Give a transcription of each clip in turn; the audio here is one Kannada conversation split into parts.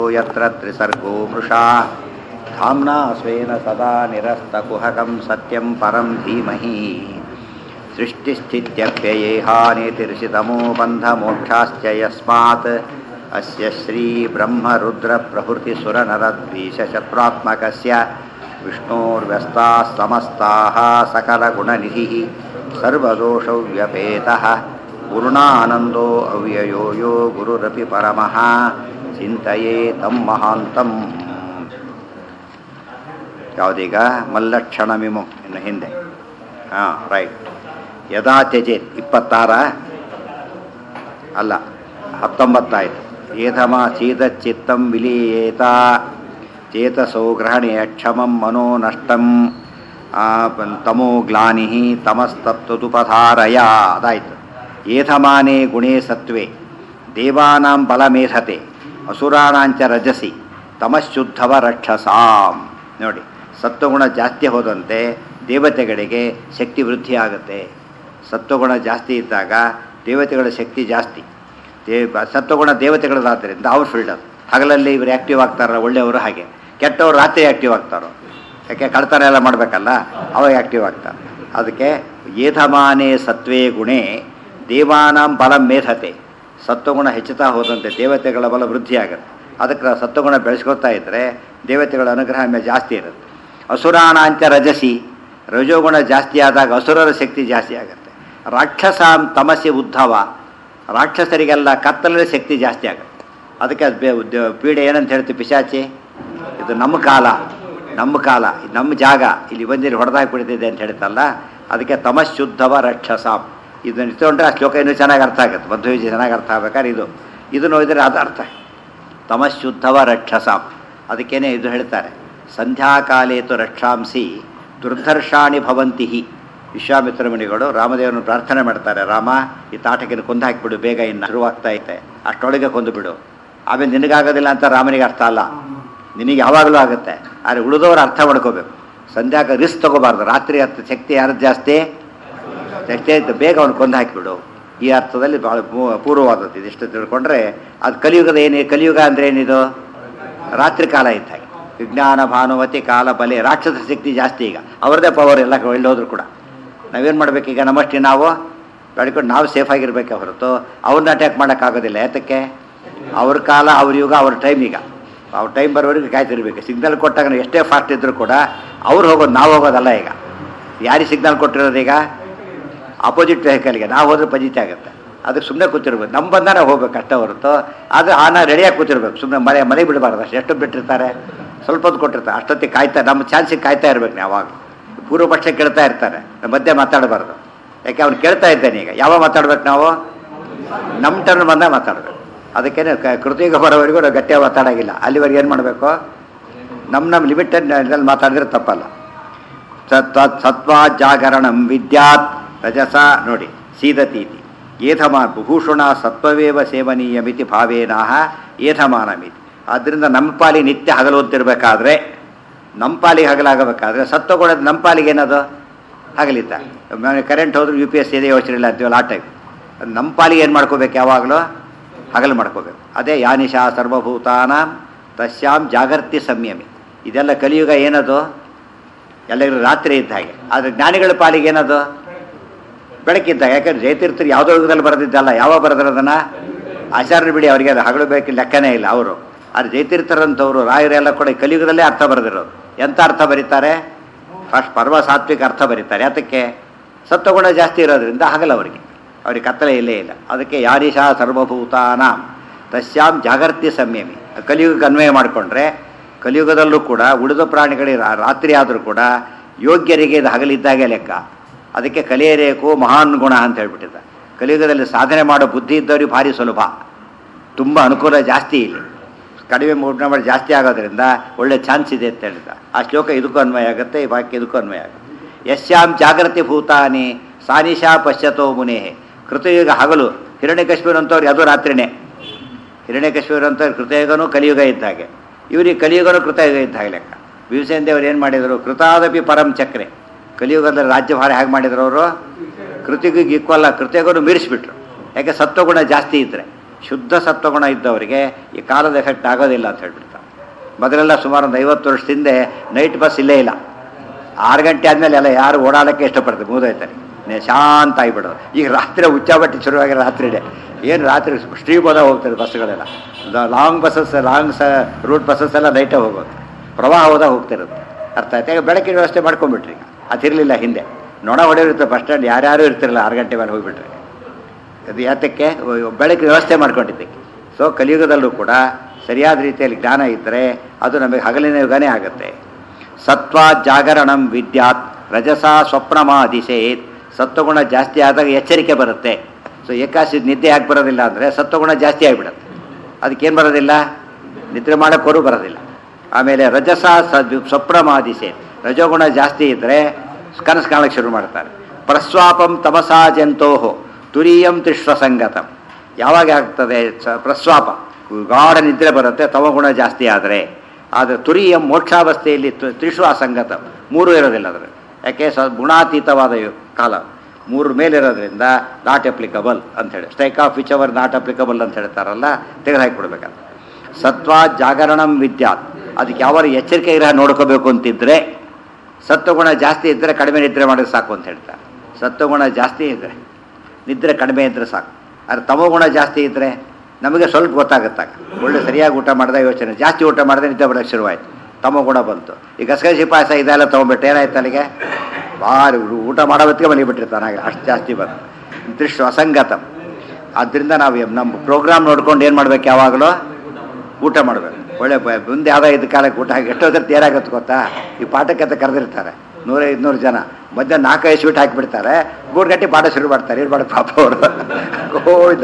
यत्र त्रिसर्गो मृषा धाम्ना स्वेन सदा निरस्तकुहकं सत्यं परं धीमहि सृष्टिस्थित्यप्ययेहानेतिर्षितमो बन्धमोक्षाश्च यस्मात् अस्य श्रीब्रह्मरुद्रप्रभृतिसुरनरद्वीषशत्रुरात्मकस्य विष्णोर्व्यस्ताः समस्ताः सकलगुणनिधिः सर्वदोषौ व्यपेतः पूर्णानन्दो अव्ययो यो गुरुरपि परमः ಚಿಂತೆಯೇ ತಮ್ಮ ಮಹಾಂತಂ ಯಾವುದೀಗ ಮಲ್ಲಕ್ಷಣಮಿಮು ಇನ್ನು ಹಿಂದೆ ಹಾಂ ರೈಟ್ ಯದಾ ತ್ಯಜೇತ್ ಇಪ್ಪತ್ತಾರ ಅಲ್ಲ ಹತ್ತೊಂಬತ್ತಾಯಿತು ಏಧಮ ಚೀತಚಿತ್ತಂ ವಿಲೀಯೇತ ಚೇತಸೋ ಗ್ರಹಣೆ ಕ್ಷಮಂ ಮನೋ ನಷ್ಟಂ ತಮೋ ಗ್ಲಾನಿ ತಮಸ್ತತ್ವದುಪಧಾರಯ ಅದಾಯಿತು ಏಧಮಾನೇ ಗುಣೇ ಸತ್ವೇ ದೇವಾನಾಂ ಬಲಮೇಧತೆ ಅಸುರಾಣಾಂಚ ರಜಸಿ ತಮಶುದ್ಧವ ರಕ್ಷಸಾಂ ನೋಡಿ ಸತ್ವಗುಣ ಜಾಸ್ತಿ ಹೋದಂತೆ ದೇವತೆಗಳಿಗೆ ಶಕ್ತಿ ವೃದ್ಧಿ ಆಗುತ್ತೆ ಸತ್ವಗುಣ ಜಾಸ್ತಿ ಇದ್ದಾಗ ದೇವತೆಗಳ ಶಕ್ತಿ ಜಾಸ್ತಿ ದೇವ ಸತ್ವಗುಣ ದೇವತೆಗಳದಾದ್ದರಿಂದ ಅವ್ರು ಫೀಲ್ಡ್ ಅದು ಹಗಲಲ್ಲಿ ಇವರು ಆ್ಯಕ್ಟಿವ್ ಆಗ್ತಾರಲ್ಲ ಒಳ್ಳೆಯವರು ಹಾಗೆ ಕೆಟ್ಟವರು ರಾತ್ರಿ ಆ್ಯಕ್ಟಿವ್ ಆಗ್ತಾರೋ ಯಾಕೆ ಕಳ್ತನ ಎಲ್ಲ ಮಾಡಬೇಕಲ್ಲ ಅವಾಗ ಆ್ಯಕ್ಟಿವ್ ಆಗ್ತಾರೆ ಅದಕ್ಕೆ ಏಧಮಾನೇ ಸತ್ವೇ ಗುಣೇ ದೇವಾನಾಂ ಬಲ ಮೇಧತೆ ಸತ್ವಗುಣ ಹೆಚ್ಚುತ್ತಾ ಹೋದಂತೆ ದೇವತೆಗಳ ಬಲ ವೃದ್ಧಿ ಆಗುತ್ತೆ ಅದಕ್ಕೆ ಸತ್ವಗುಣ ಬೆಳೆಸ್ಕೊತಾ ಇದ್ದರೆ ದೇವತೆಗಳ ಅನುಗ್ರಹ ಮೇಲೆ ಜಾಸ್ತಿ ಇರುತ್ತೆ ಅಸುರಾಣಾಂಚ ರಜಸಿ ರಜೋಗುಣ ಜಾಸ್ತಿ ಆದಾಗ ಅಸುರರ ಶಕ್ತಿ ಜಾಸ್ತಿ ಆಗುತ್ತೆ ರಾಕ್ಷಸಾಂ ತಮಸಿ ಉದ್ಧವ ರಾಕ್ಷಸರಿಗೆಲ್ಲ ಕತ್ತಲಲ್ಲಿ ಶಕ್ತಿ ಜಾಸ್ತಿ ಆಗುತ್ತೆ ಅದಕ್ಕೆ ಅದು ಬೇ ಉದ್ಯ- ಪೀಡೆ ಏನಂತ ಹೇಳ್ತೀವಿ ಪಿಶಾಚಿ ಇದು ನಮ್ಮ ಕಾಲ ನಮ್ಮ ಕಾಲ ಇದು ನಮ್ಮ ಜಾಗ ಇಲ್ಲಿ ಬಂದಿರಿ ಹೊಡೆದಾಕ್ಬಿಡ್ತಿದೆ ಅಂತ ಹೇಳ್ತಲ್ಲ ಅದಕ್ಕೆ ತಮಶುದ್ಧವ ರಕ್ಷಸಾಂ ಇದನ್ನು ಇಟ್ಕೊಂಡ್ರೆ ಆ ಶ್ಲೋಕ ಇನ್ನೂ ಚೆನ್ನಾಗಿ ಅರ್ಥ ಆಗುತ್ತೆ ಮಧ್ವ ಚೆನ್ನಾಗಿ ಅರ್ಥ ಆಗ್ಬೇಕಾದ್ರೆ ಇದು ಇದನ್ನು ಓದಿದ್ರೆ ಅದು ಅರ್ಥ ತಮಶುದ್ಧವ ರಕ್ಷಸಾಂ ಅದಕ್ಕೇನೆ ಇದು ಹೇಳ್ತಾರೆ ಸಂಧ್ಯಾಕಾಲೇತು ರಕ್ಷಾಂಸಿ ದುರ್ಧರ್ಷಾಣಿ ಭವಂತಿ ಹಿ ವಿಶ್ವಾಮಿತ್ರ ಮುನಿಗಳು ರಾಮದೇವರನ್ನು ಪ್ರಾರ್ಥನೆ ಮಾಡ್ತಾರೆ ರಾಮ ಈ ತಾಟಕಿನ ಕೊಂದು ಹಾಕಿಬಿಡು ಬೇಗ ಇನ್ನು ಶುರುವಾಗ್ತಾ ಐತೆ ಅಷ್ಟೊಳಗೆ ಕೊಂದು ಬಿಡು ಆಮೇಲೆ ನಿನಗಾಗೋದಿಲ್ಲ ಅಂತ ರಾಮನಿಗೆ ಅರ್ಥ ಅಲ್ಲ ನಿನಗೆ ಯಾವಾಗಲೂ ಆಗುತ್ತೆ ಆದರೆ ಉಳಿದವರು ಅರ್ಥ ಮಾಡ್ಕೋಬೇಕು ಸಂಧ್ಯಾಕ ರಿಸ್ಕ್ ತಗೋಬಾರ್ದು ರಾತ್ರಿ ಅರ್ಥ ಶಕ್ತಿ ಯಾರದ್ದು ಜಾಸ್ತಿ ಶಕ್ತಿ ಆಯ್ತು ಬೇಗ ಅವನು ಕೊಂದು ಹಾಕಿಬಿಡು ಈ ಅರ್ಥದಲ್ಲಿ ಭಾಳ ಪೂ- ಪೂರ್ವವಾದದ್ದು ಇದಿಷ್ಟು ತಿಳ್ಕೊಂಡ್ರೆ ಅದು ಕಲಿಯುಗದ ಏನು ಕಲಿಯುಗ ಅಂದರೆ ಏನಿದು ರಾತ್ರಿ ಕಾಲ ಇದ್ದ ಹಾಗೆ ವಿಜ್ಞಾನ ಭಾನುಮತಿ ಕಾಲ ಬಲೆ ರಾಕ್ಷಸ ಶಕ್ತಿ ಜಾಸ್ತಿ ಈಗ ಅವ್ರದ್ದೇ ಪವರ್ ಎಲ್ಲ ಹೋದ್ರು ಕೂಡ ನಾವೇನು ಮಾಡ್ಬೇಕೀಗ ನಮ್ಮಷ್ಟೇ ನಾವು ಬೆಳ್ಕೊಂಡು ನಾವು ಸೇಫಾಗಿರ್ಬೇಕೆ ಹೊರತು ಅವ್ರನ್ನ ಅಟ್ಯಾಕ್ ಮಾಡೋಕ್ಕಾಗೋದಿಲ್ಲ ಯಾತಕ್ಕೆ ಅವ್ರ ಕಾಲ ಅವ್ರ ಯುಗ ಅವ್ರ ಟೈಮ್ ಈಗ ಅವ್ರ ಟೈಮ್ ಬರೋವರೆಗೆ ಕಾಯ್ತಿರ್ಬೇಕು ಸಿಗ್ನಲ್ ಕೊಟ್ಟಾಗ ನಾವು ಎಷ್ಟೇ ಫಾಸ್ಟ್ ಇದ್ದರೂ ಕೂಡ ಅವ್ರು ಹೋಗೋದು ನಾವು ಹೋಗೋದಲ್ಲ ಈಗ ಯಾರಿಗೆ ಸಿಗ್ನಲ್ ಕೊಟ್ಟಿರೋದು ಈಗ ಅಪೋಸಿಟ್ ವೆಹಿಕಲ್ಗೆ ನಾವು ಹೋದ್ರೆ ಪಜಿತಿ ಆಗುತ್ತೆ ಅದಕ್ಕೆ ಸುಮ್ಮನೆ ಕೂತಿರ್ಬೇಕು ನಮ್ಮ ಬಂದ ನಾವು ಹೋಗ್ಬೇಕು ಅಷ್ಟೇ ಹೊರತು ಅದು ಆನ ರೆಡಿಯಾಗಿ ಕೂತಿರ್ಬೇಕು ಸುಮ್ಮನೆ ಮನೆ ಮನೆ ಬಿಡಬಾರ್ದು ಅಷ್ಟು ಎಷ್ಟು ಬಿಟ್ಟಿರ್ತಾರೆ ಸ್ವಲ್ಪ ಹೊತ್ತು ಕೊಟ್ಟಿರ್ತಾರೆ ಅಷ್ಟೊತ್ತಿಗೆ ಕಾಯ್ತಾ ನಮ್ಮ ಚಾನ್ಸಿಗೆ ಕಾಯ್ತಾ ಇರ್ಬೇಕು ನಾವು ಯಾವಾಗ ಪೂರ್ವ ಪಕ್ಷ ಕೇಳ್ತಾ ಇರ್ತಾರೆ ನಮ್ಮ ಮಧ್ಯೆ ಮಾತಾಡಬಾರ್ದು ಯಾಕೆ ಅವ್ನು ಕೇಳ್ತಾ ಇದ್ದಾನೆ ಈಗ ಯಾವಾಗ ಮಾತಾಡ್ಬೇಕು ನಾವು ನಮ್ಮ ಟರ್ನ್ ಬಂದಾಗ ಮಾತಾಡಬೇಕು ಅದಕ್ಕೇನೆ ಕ- ಕೃತಿಗೆ ಬರೋವರೆಗೂ ನಾವು ಗಟ್ಟಿಯಾಗಿ ಮಾತಾಡೋಂಗಿಲ್ಲ ಅಲ್ಲಿವರೆಗೆ ಏನು ಮಾಡಬೇಕು ನಮ್ಮ ನಮ್ಮ ಲಿಮಿಟೆಡ್ ಇದ್ರಲ್ಲಿ ಮಾತಾಡಿದ್ರೆ ತಪ್ಪಲ್ಲ ಸತ್ವ ಸತ್ವ ಜಾಗರಣಂ ವಿದ್ಯಾತ್ ರಜಸ ನೋಡಿ ಸೀದತೀತಿ ಏಧಮ ಬುಭೂಷಣ ಸತ್ವವೇವ ಸೇವನೀಯ ಮಿತಿ ಭಾವೇನಾಹ ಏಧಮಾನಮಿತಿ ಆದ್ದರಿಂದ ನಮ್ಮ ಪಾಲಿಗೆ ನಿತ್ಯ ಹಗಲು ಓದ್ತಿರ್ಬೇಕಾದ್ರೆ ನಮ್ಮ ಪಾಲಿಗೆ ಹಗಲಾಗಬೇಕಾದ್ರೆ ಸತ್ವಗುಣದ ನಮ್ಮ ಪಾಲಿಗೆ ಏನದು ಹಗಲಿದ್ದ ಕರೆಂಟ್ ಹೋದ್ರೆ ಯು ಪಿ ಎಸ್ ಇದೆ ಯೋಚನೆ ಇಲ್ಲ ಅಂತೀವಲ್ಲ ಆ ಟೈಪ್ ನಮ್ಮ ಪಾಲಿಗೆ ಏನು ಮಾಡ್ಕೋಬೇಕು ಯಾವಾಗಲೂ ಹಗಲು ಮಾಡ್ಕೋಬೇಕು ಅದೇ ಯಾನಿಶಾ ಸರ್ವಭೂತಾನ ತಸ್ಯಾಂ ಜಾಗರ್ತಿ ಸಂಯಮಿ ಇದೆಲ್ಲ ಕಲಿಯುಗ ಏನದು ಎಲ್ಲರಿಗೂ ರಾತ್ರಿ ಇದ್ದ ಹಾಗೆ ಆದರೆ ಜ್ಞಾನಿಗಳ ಪಾಲಿಗೆ ಏನದು ಬೆಳಕಿದ್ದ ಯಾಕಂದ್ರೆ ಜಯತೀರ್ಥರು ಯಾವುದೋ ಯುಗದಲ್ಲಿ ಬರೆದಿದ್ದಲ್ಲ ಯಾವ ಬರೆದಿರೋದನ್ನ ಆಚಾರ್ಯ ಬಿಡಿ ಅವರಿಗೆ ಅದು ಹಗಲು ಬೇಕು ಲೆಕ್ಕನೇ ಇಲ್ಲ ಅವರು ಆದರೆ ಜಯತೀರ್ಥರಂಥವ್ರು ರಾಯರೆಲ್ಲ ಕೂಡ ಈ ಕಲಿಯುಗದಲ್ಲೇ ಅರ್ಥ ಬರೆದಿರೋದು ಎಂಥ ಅರ್ಥ ಬರೀತಾರೆ ಫಸ್ಟ್ ಪರ್ವ ಸಾತ್ವಿಕ ಅರ್ಥ ಬರೀತಾರೆ ಯಾತಕ್ಕೆ ಸತ್ವಗುಣ ಜಾಸ್ತಿ ಇರೋದ್ರಿಂದ ಹಗಲು ಅವರಿಗೆ ಅವ್ರಿಗೆ ಕತ್ತಲೆ ಇಲ್ಲೇ ಇಲ್ಲ ಅದಕ್ಕೆ ಯಾರಿಶಾ ಸರ್ವಭೂತಾನ ತಸ್ಯಾಂ ಜಾಗರ್ತಿ ಸಂಯಮಿ ಕಲಿಯುಗಕ್ಕೆ ಅನ್ವಯ ಮಾಡಿಕೊಂಡ್ರೆ ಕಲಿಯುಗದಲ್ಲೂ ಕೂಡ ಉಳಿದ ಪ್ರಾಣಿಗಳಿಗೆ ರಾ- ರಾತ್ರಿ ಆದರೂ ಕೂಡ ಯೋಗ್ಯರಿಗೆ ಇದು ಹಗಲಿದ್ದಾಗೆ ಲೆಕ್ಕ ಅದಕ್ಕೆ ಕಲಿಯಬೇಕು ಮಹಾನ್ ಗುಣ ಅಂತ ಹೇಳ್ಬಿಟ್ಟಿದ್ದ ಕಲಿಯುಗದಲ್ಲಿ ಸಾಧನೆ ಮಾಡೋ ಬುದ್ಧಿ ಇದ್ದವ್ರಿಗೆ ಭಾರಿ ಸುಲಭ ತುಂಬ ಅನುಕೂಲ ಜಾಸ್ತಿ ಇಲ್ಲಿ ಕಡಿಮೆ ಮೂಢ ಮಾಡಿ ಜಾಸ್ತಿ ಆಗೋದ್ರಿಂದ ಒಳ್ಳೆ ಚಾನ್ಸ್ ಇದೆ ಅಂತ ಹೇಳಿದ ಆ ಶ್ಲೋಕ ಇದಕ್ಕೂ ಅನ್ವಯ ಆಗುತ್ತೆ ಈ ವಾಕ್ಯ ಇದಕ್ಕೂ ಅನ್ವಯ ಆಗುತ್ತೆ ಯಶ್ಯಾಂ ಜಾಗೃತಿ ಭೂತಾನಿ ಸಾನಿಶಾ ಪಶ್ಯತೋ ಮುನೇಹೆ ಕೃತಯುಗ ಹಗಲು ಹಿರಣ್ಯಕಶ್ಮೀರ ಅಂತವ್ರು ಅದು ರಾತ್ರಿನೇ ಹಿರಣ್ಯಕಶ್ಮೀರ ಅಂತ ಕೃತಯುಗನೂ ಕಲಿಯುಗ ಇದ್ದ ಹಾಗೆ ಇವರಿಗೆ ಕಲಿಯುಗನೂ ಕೃತಯುಗ ಇದ್ದ ಹಾಗೆ ಲೆಕ್ಕ ಭೀಮಸೇನ ದೇವರು ಏನು ಮಾಡಿದರು ಕೃತಾದಪಿ ಪರಂ ಚಕ್ರೆ ಕಲಿಯುಗದಲ್ಲಿ ರಾಜ್ಯಭಾರ ಹೇಗೆ ಮಾಡಿದ್ರು ಅವರು ಕೃತಿಗೆ ಈಕ್ವಲ್ ಕೃತ್ಯಗೂ ಮೀರಿಸ್ಬಿಟ್ರು ಯಾಕೆ ಸತ್ವಗುಣ ಜಾಸ್ತಿ ಇದ್ದರೆ ಶುದ್ಧ ಸತ್ವಗುಣ ಇದ್ದವರಿಗೆ ಈ ಕಾಲದ ಎಫೆಕ್ಟ್ ಆಗೋದಿಲ್ಲ ಅಂತ ಹೇಳ್ಬಿಡ್ತಾರೆ ಮೊದಲೆಲ್ಲ ಸುಮಾರು ಒಂದು ಐವತ್ತು ವರ್ಷದ ಹಿಂದೆ ನೈಟ್ ಬಸ್ ಇಲ್ಲೇ ಇಲ್ಲ ಆರು ಗಂಟೆ ಆದಮೇಲೆ ಎಲ್ಲ ಯಾರು ಓಡಾಡೋಕ್ಕೆ ಇಷ್ಟಪಡ್ತಾರೆ ಮುಗಿದೋಯ್ತಾರೆ ನೇ ಶಾಂತ ಆಗಿಬಿಡೋದು ಈಗ ರಾತ್ರಿ ಉಚ್ಚಾಬಟ್ಟಿ ಶುರುವಾಗಿ ರಾತ್ರಿನೇ ಏನು ರಾತ್ರಿ ಸ್ಟ್ರೀಮ್ ಹೋದಾಗ ಹೋಗ್ತಾರೆ ಬಸ್ಸುಗಳೆಲ್ಲ ಲಾಂಗ್ ಬಸ್ಸಸ್ ಲಾಂಗ್ ಸ ರೂಟ್ ಬಸ್ಸಸ್ ಎಲ್ಲ ನೈಟೇ ಹೋಗೋದು ಪ್ರವಾಹ ಹೋದಾಗ ಹೋಗ್ತಿರೋದು ಅರ್ಥ ಆಯ್ತು ಈಗ ಬೆಳಕಿನ ವ್ಯವಸ್ಥೆ ಮಾಡ್ಕೊಂಡ್ಬಿಟ್ರಿ ಈಗ ಅದಿರಲಿಲ್ಲ ಹಿಂದೆ ನೊಣ ಹೊಡೆಯೋರಿರ್ತಾರೆ ಬಸ್ ಸ್ಟ್ಯಾಂಡ್ ಯಾರ್ಯಾರು ಇರ್ತಿರಲಿಲ್ಲ ಆರು ಗಂಟೆ ಮೇಲೆ ಹೋಗ್ಬಿಟ್ರಿ ಅದು ಯಾತಕ್ಕೆ ಬೆಳಕಿನ ವ್ಯವಸ್ಥೆ ಮಾಡ್ಕೊಂಡಿದ್ದಕ್ಕೆ ಸೊ ಕಲಿಯುಗದಲ್ಲೂ ಕೂಡ ಸರಿಯಾದ ರೀತಿಯಲ್ಲಿ ಜ್ಞಾನ ಇದ್ದರೆ ಅದು ನಮಗೆ ಹಗಲಿನ ಯುಗನೇ ಆಗುತ್ತೆ ಸತ್ವ ಜಾಗರಣಂ ವಿದ್ಯಾತ್ ರಜಸ ಸ್ವಪ್ನಮಾದಿಶೇತ್ ಸತ್ವಗುಣ ಜಾಸ್ತಿ ಆದಾಗ ಎಚ್ಚರಿಕೆ ಬರುತ್ತೆ ಸೊ ಏಕಾಸಿ ನಿದ್ದೆ ಯಾಕೆ ಬರೋದಿಲ್ಲ ಅಂದರೆ ಸತ್ವಗುಣ ಜಾಸ್ತಿ ಆಗಿಬಿಡುತ್ತೆ ಅದಕ್ಕೇನು ಬರೋದಿಲ್ಲ ನಿದ್ರೆ ಮಾಡೋಕ್ಕೋರು ಬರೋದಿಲ್ಲ ಆಮೇಲೆ ರಜಸ ಸ ಸ್ವಪ್ನಮಾದಿಶೇತ್ ರಜೋಗುಣ ಜಾಸ್ತಿ ಇದ್ದರೆ ಕನಸು ಕಾಣಕ್ಕೆ ಶುರು ಮಾಡ್ತಾರೆ ಪ್ರಸ್ವಾಪಂ ತಮಸಾ ಜಂತೋಹೋ ತುರೀಯಂ ತಿಶ್ವಸಂಗತಂ ಯಾವಾಗ ಆಗ್ತದೆ ಸ- ಪ್ರಸ್ವಾಪ ಗಾಢ ನಿದ್ರೆ ಬರುತ್ತೆ ತಮಗುಣ ಜಾಸ್ತಿ ಆದರೆ ಆದರೆ ತುರಿಯಂ ಮೋಕ್ಷಾವಸ್ಥೆಯಲ್ಲಿ ತು- ತ್ರಿಷು ಅಸಂಗತ ಮೂರು ಇರೋದಿಲ್ಲ ಅದರ ಯಾಕೆ ಸ ಗುಣಾತೀತವಾದ ಯು- ಕಾಲ ಮೂರು ಮೇಲಿರೋದ್ರಿಂದ ನಾಟ್ ಅಪ್ಲಿಕಬಲ್ ಅಂಥೇಳಿ strike off which ever not applicable ಅಂತ ಹೇಳ್ತಾರಲ್ಲ ತೆಗೆದುಹಾಕಿಬಿಡ್ಬೇಕಂತ ಸತ್ವ ಜಾಗರಣಂ ವಿದ್ಯಾತ್ ಅದಕ್ಕೆ ಯಾವ ಎಚ್ಚರಿಕೆ ಗ್ರಹ ನೋಡ್ಕೋಬೇಕು ಅಂತಿದ್ರೆ ಸತ್ವಗುಣ ಜಾಸ್ತಿ ಇದ್ದರೆ ಕಡಿಮೆ ನಿದ್ರೆ ಮಾಡೋದು ಸಾಕು ಅಂತ ಹೇಳ್ತಾರೆ ಸತ್ವಗುಣ ಜಾಸ್ತಿ ಇದ್ದರೆ ನಿದ್ರೆ ಕಡಿಮೆ ಇದ್ದರೆ ಸಾಕು ಆದರೆ ತಮೋಗುಣ ಜಾಸ್ತಿ ಇದ್ದರೆ ನಮಗೆ ಸ್ವಲ್ಪ ಗೊತ್ತಾಗುತ್ತಾಗ ಒಳ್ಳೆ ಸರಿಯಾಗಿ ಊಟ ಮಾಡಿದ ಯೋಚನೆ ಜಾಸ್ತಿ ಊಟ ಮಾಡಿದ್ರೆ ನಿದ್ದೆ ಬರೋಕ್ಕೆ ಶುರುವಾಯಿತು ತಮೋಗುಣ ಬಂತು ಈ ಗಸಗಸಿ ಪಾಯಸ ಇದೆಲ್ಲ ತೊಗೊಂಬಿಟ್ಟು ಏನಾಯ್ತು ಅಲ್ಲಿಗೆ ಭಾರಿ ಊಟ ಮಾಡೋ ಹೊತ್ತಿಗೆ ಮಲಗಿಬಿಟ್ಟಿರ್ತಾನೆ ಹಾಗೆ ಅಷ್ಟು ಜಾಸ್ತಿ ಬಂತು ದೃಶ್ಯ ಅಸಂಗತಂ ಆದ್ದರಿಂದ ನಾವು ನಮ್ಮ ಪ್ರೋಗ್ರಾಮ್ ನೋಡ್ಕೊಂಡು ಏನು ಮಾಡ್ಬೇಕು ಯಾವಾಗಲೂ ಊಟ ಮಾಡಬೇಕು ಒಳ್ಳೆ ಬ- ಮುಂದೆ ಯಾವುದೋ ಇದು ಕಾಲಕ್ಕೆ ಊಟ ಹಾಕಿ ಎಷ್ಟೊತ್ತಲ್ಲಿ ಏನಾಗುತ್ತೆ ಗೊತ್ತಾ ಈ ಪಾಠಕ್ಕೆ ಅಂತ ಕರೆದಿರ್ತಾರೆ ನೂರ ಐದುನೂರು ಜನ ಮಧ್ಯಾಹ್ನ ನಾಲ್ಕೈದು ಸ್ವೀಟ್ ಹಾಕಿಬಿಡ್ತಾರೆ ಮೂರು ಗಂಟೆ ಪಾಠ ಶುರು ಮಾಡ್ತಾರೆ ಏನು ಮಾಡೋದು ಪಾಪ ಅವರು ಹೋಯ್ದ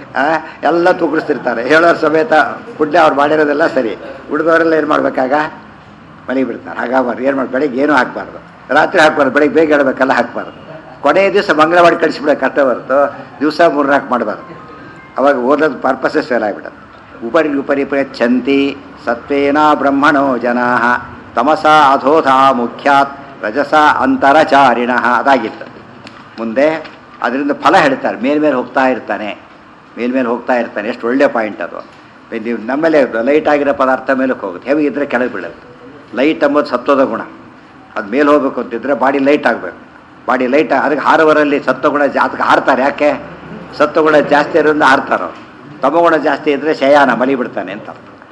ಎಲ್ಲ ತೂಗಿಸ್ತಿರ್ತಾರೆ ಹೇಳೋರು ಸಮೇತ ಪುಣ್ಯ ಅವ್ರು ಮಾಡಿರೋದೆಲ್ಲ ಸರಿ ಉಳಿದವರೆಲ್ಲ ಏನು ಮಾಡ್ಬೇಕಾಗ ಮನೆಗೆ ಬಿಡ್ತಾರೆ ಹಾಗಾಗ್ಬಾರ್ದು ಏನು ಮಾಡಿ ಬೆಳಿಗ್ಗೆ ಏನೂ ಹಾಕ್ಬಾರ್ದು ರಾತ್ರಿ ಹಾಕ್ಬಾರ್ದು ಬೆಳಿಗ್ಗೆ ಬೇಗ ಹೇಳಬೇಕಲ್ಲ ಹಾಕ್ಬಾರ್ದು ಕೊನೆಯ ದಿವಸ ಮಂಗಳವಾರ ಕಳಿಸ್ಬಿಡೋ ಕಷ್ಟ ಹೊರತು ದಿವಸ ಮೂರು ನಾಲ್ಕು ಮಾಡಬಾರ್ದು ಅವಾಗ ಓದೋದು ಪರ್ಪಸ್ಸೇ ಫೇಲ್ ಆಗಿಬಿಡೋದು ಉಪರಿ ಉಪರಿ ಪ್ರಯಚ್ಛಂತಿ ಸತ್ವೇನ ಬ್ರಹ್ಮಣೋ ಜನಾ ತಮಸ ಅಧೋಧ ಮುಖ್ಯಾತ್ ರಜಸ ಅಂತರಚಾರಿಣ ಅದಾಗಿತ್ತು ಮುಂದೆ ಅದರಿಂದ ಫಲ ಹೇಳ್ತಾರೆ ಮೇಲ್ಮೇಲೆ ಹೋಗ್ತಾ ಇರ್ತಾನೆ ಮೇಲ್ಮೇಲೆ ಹೋಗ್ತಾ ಇರ್ತಾನೆ ಎಷ್ಟು ಒಳ್ಳೆ ಪಾಯಿಂಟ್ ಅದು ನೀವು ನಮ್ಮಲ್ಲೇ ಲೈಟ್ ಆಗಿರೋ ಪದಾರ್ಥ ಮೇಲಕ್ಕೆ ಹೋಗುತ್ತೆ ಹೆವಿ ಇದ್ದರೆ ಕೆಳಗೆ ಬೀಳುತ್ತೆ ಲೈಟ್ ಎಂಬುದು ಸತ್ವದ ಗುಣ ಅದು ಮೇಲೆ ಹೋಗ್ಬೇಕು ಅಂತಿದ್ರೆ ಬಾಡಿ ಲೈಟ್ ಆಗಬೇಕು ಬಾಡಿ ಲೈಟ್ ಅದಕ್ಕೆ ಹಾರುವರಲ್ಲಿ ಸತ್ವಗುಣ ಜಾ ಅದಕ್ಕೆ ಹಾರ್ತಾರೆ ಯಾಕೆ ಸತ್ವಗುಣ ಜಾಸ್ತಿ ಇರೋದ್ರಿಂದ ಹಾರ್ತಾರೋ ತಮಗುಣ ಜಾಸ್ತಿ ಇದ್ದರೆ ಶಯಾನ ಮಲಿ ಬಿಡ್ತಾನೆ ಅಂತ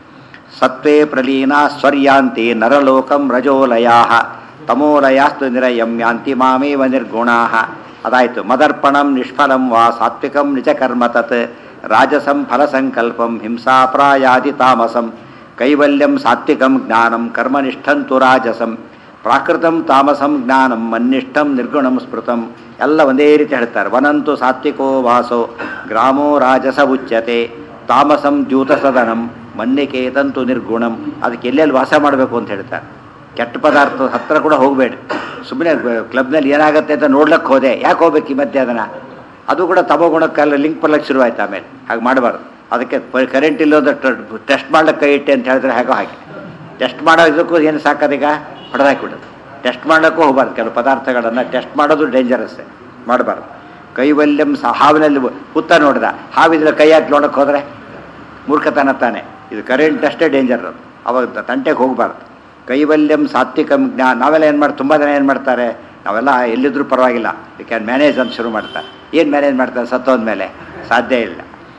ಸತ್ವೇ ಪ್ರಲೀನ ಸ್ವರ್ಯಾಂತಿ ನರಲೋಕಂ ರಜೋಲಯಾ ತಮೋಲಯಾಸ್ತು ನಿರಯಂ ಯಾಂತಿ ಮಾಮೇವ ನಿರ್ಗುಣಾ ಅದಾಯಿತು ಮದರ್ಪಣಂ ನಿಷ್ಫಲಂ ವಾ ಸಾತ್ವಿಕಂ ನಿಜಕರ್ಮ ತತ್ ರಾಜಸಂ ಫಲಸಂಕಲ್ಪಂ ಹಿಂಸಾ ಪ್ರಾಯಾದಿ ತಾಮಸಂ ಕೈವಲ್ಯಂ ಸಾತ್ವಿಕಂ ಜ್ಞಾನಂ ಕರ್ಮನಿಷ್ಠಂತು ರಾಜಸಂ ಪ್ರಾಕೃತಂ ತಾಮಸಂ ಜ್ಞಾನಂ ಮನ್ನಿಷ್ಠಂ ನಿರ್ಗುಣಂ ಸ್ಮೃತಂ ಎಲ್ಲ ಒಂದೇ ರೀತಿ ಹೇಳ್ತಾರೆ ವನಂತು ಸಾತ್ವಿಕೋ ವಾಸೋ ಗ್ರಾಮೋ ರಾಜಸ ಉಚ್ಯತೆ ತಾಮಸಂ ದ್ಯೂತಸದನಂ ಮನ್ನಿಕೇತಂತು ನಿರ್ಗುಣಂ ಅದಕ್ಕೆ ಎಲ್ಲೆಲ್ಲಿ ವಾಸ ಮಾಡಬೇಕು ಅಂತ ಹೇಳ್ತಾರೆ ಕೆಟ್ಟ ಪದಾರ್ಥದ ಹತ್ರ ಕೂಡ ಹೋಗಬೇಡಿ ಸುಮ್ಮನೆ ಕ್ಲಬ್ನಲ್ಲಿ ಏನಾಗುತ್ತೆ ಅಂತ ನೋಡ್ಲಕ್ಕೆ ಹೋದೆ ಯಾಕೆ ಹೋಗ್ಬೇಕು ಈ ಮಧ್ಯೆ ಅದನ್ನು ಅದು ಕೂಡ ತಮೋಗುಣಕ್ಕೆಲ್ಲ ಲಿಂಕ್ ಬರ್ಲಿಕ್ಕೆ ಶುರುವಾಯ್ತು ಆಮೇಲೆ ಹಾಗೆ ಮಾಡಬಾರ್ದು ಅದಕ್ಕೆ ಕರೆಂಟ್ ಇಲ್ಲೋದು ಟೆಸ್ಟ್ ಮಾಡ್ಲಿಕ್ಕೆ ಕೈ ಇಟ್ಟೆ ಅಂತ ಹೇಳಿದ್ರೆ ಹೇಗೋ ಹಾಗೆ ಟೆಸ್ಟ್ ಮಾಡೋ ಇದಕ್ಕೂ ಏನು ಸಾಕೋದೀಗ ಹೊಡೆದಾಕಿಬಿಡೋದು ಟೆಸ್ಟ್ ಮಾಡೋಕ್ಕೂ ಹೋಗಬಾರ್ದು ಕೆಲವು ಪದಾರ್ಥಗಳನ್ನು ಟೆಸ್ಟ್ ಮಾಡೋದು ಡೇಂಜರಸ್ಸೇ ಮಾಡಬಾರ್ದು ಕೈವಲ್ಯಂ ಸಹ ಹಾವಿನಲ್ಲಿ ಹುತ್ತ ನೋಡ್ದ ಹಾವಿದ್ರೆ ಕೈ ಹಾಕಿ ನೋಡಕ್ಕೆ ಹೋದರೆ ಮೂರ್ಖತನ ತಾನೆ ಇದು ಕರೆಂಟ್ ಅಷ್ಟೇ ಡೇಂಜರ್ ಅದು ಅವಾಗ ತಂಟೆಗೆ ಹೋಗಬಾರ್ದು ಕೈವಲ್ಯಂ ಸಾತ್ವಿಕಂ ಜ್ಞಾನ ನಾವೆಲ್ಲ ಏನು ಮಾಡಿ ತುಂಬ ಜನ ಏನು ಮಾಡ್ತಾರೆ ನಾವೆಲ್ಲ ಎಲ್ಲಿದ್ರೂ ಪರವಾಗಿಲ್ಲ ವಿ ಕ್ಯಾನ್ ಮ್ಯಾನೇಜ್ ಅಂತ ಶುರು ಮಾಡ್ತಾರೆ ಏನು ಮ್ಯಾನೇಜ್ ಮಾಡ್ತಾರೆ ಸತ್ತೋದ ಮೇಲೆ ಸಾಧ್ಯ ಇಲ್ಲ